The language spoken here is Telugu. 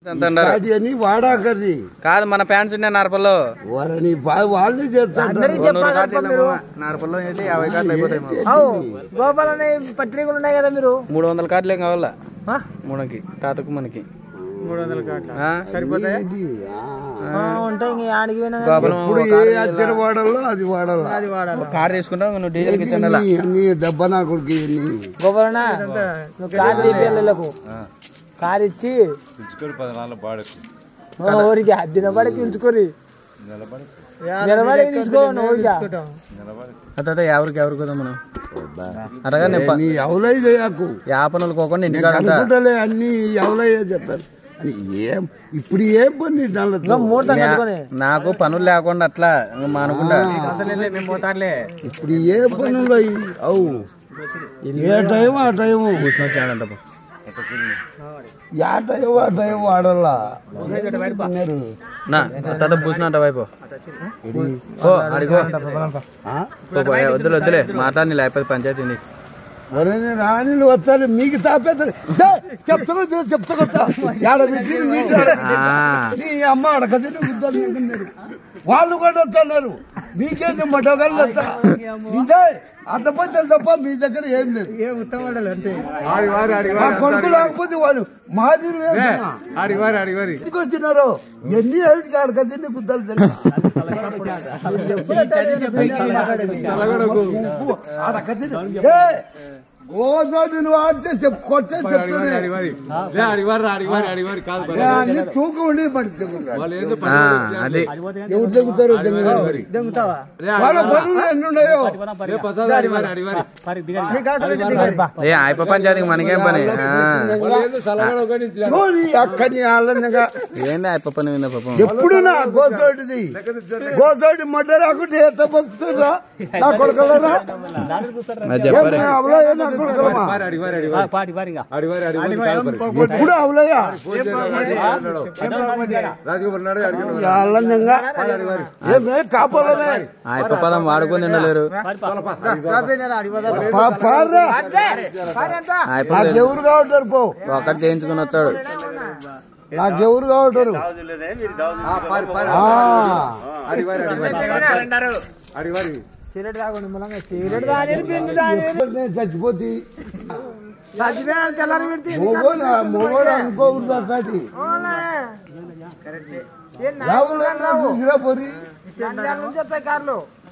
ఎంత అన్నారు అది అని వాడాకది కాదు మన ఫ్యాన్స్ ఉన్నాయి నార్పల్లో వారని బా- వాళ్ళే చేస్తారు నూరు కార్డులు వెళ్ళామా? నార్పల్లో అయితే యాభై కార్డులు అయిపోతాయి మాకు. అవు గోపాల్ అనే పత్రికలు ఉన్నాయి కదా మీరు మూడు వందల కార్డులు ఏం కావాలా ఆ? మూడకి తాతకు మనకి మూడు వందల కాట్ల ఆ? ఏంటి? ఆ. ఉంటాయి ఇంక ఆడికి పోయినా కానీ గోపాలం ఇప్పుడు ఏ అచ్చర వాడాలో అది వాడాలా అది వాడాలి ఒక కార్ తీసుకుంటావు నువ్వు డీజిల్కి ఇచ్చాను అన్ని- అన్ని డబ్బా నా కొడుకు ఇవన్నీ గోపాలనా నువ్వు కారు తీపిల్లలకు కారు ఇచ్చి ఆ, ఊరికి దినబడికి ఉంచుకొని నిలబడి తీసుకో ఊరిగా అదే ఎవరికి ఎవరికి కదా మనం అరగా నేను ప- నీ ఎవలై చేయకు యా పనులు కోకుండా నేను ఇంటికాడ ఉంటా. కనుక్కుంటలే అన్ని ఎవలయ్యే చెప్తారు అని ఏం ఇప్పుడు ఏం పని దానిలో ముహూర్తం కట్టుకొని నాకు పనులు లేకుండా అట్లా ఇంకా మానుకుంటా ఇప్పుడు ఏ పనులు అయ్యి అవు ఏ టైం ఆ టైం కూర్చుని వచ్చాడంట పో. యా టైం ఆ టైం వాడాలా ఉన్నారు. నా తాత పూసినట్ట వైపు ఓ అడిగో ఆ? వద్దులే వద్దులే మాట్లాడి లేకపోతే పంచాయతీ ఉంది. ఎవరైనా రాణిలు వచ్చారు మీకు తాపేస్తారు చెప్తా చెప్తా ఏడ పెట్టి మీకు ఆడ పెట్టి. ఆ. నీ అమ్మ అడగదు గుద్దలు తింటున్నారు వాళ్ళు కూడా వస్తున్నారు మీకేంది మటోగల్లు వస్తా ఇదే అడ్డపచ్చలు తప్ప మీ దగ్గర ఏం లేదు ఏ ఉత్తమాడాలి అంతే మా కొడుకు లేకపోతే వాళ్ళు మాది ఎందుకు వచ్చినారు ఎన్ని ఏమిటికి అడగదు గుద్దలు ఓసారి నువ్వు ఆడితే చెప్పు కొట్టే చెప్తున్నా అన్ని తూకం ఉండి పడుతుంది ఆ, అది ఎవరు తెగుతారు మరి దొంగతావా వాళ్ళ పనులు ఎన్ని ఉన్నాయో ఏ అయిపో పంచాయతీకి మనకేం పని ఆ. చూడు, ఈ అక్కని ఆనందంగా ఏంది అయిపో పని విన్న పాపం ఎప్పుడు నా గోసోటిది గోసోటి మడ్డ రాకుంటే ఎట్ట బతుకుతున్నా నా కొడుకలరా అది చెప్పారు అవలయ్య నా కొడుకలమా ఎప్పుడు అవలయ్య ఆనందంగా ఏమే కాపాలమే అయిపో పదం వాడుకొని నిండలేరు పా- పార్రా అయిపో నాకెవరు కావటారు పో ఒకటి చేయించుకుని వచ్చాడు నాకెవరు కావటారు సిగరెట్ తాగండి మూలంగా సిగరెట్ తాగని పిండి తాగని చచ్చిపోతే చచ్చిపోయిన తెల్లారి పెడితే మొగోడు మొగోడు అనుకోకూడదు అట్లాంటి ఎవరు చూసిరా పోరి నంద్యాల నుంచి వస్తాయి కార్లు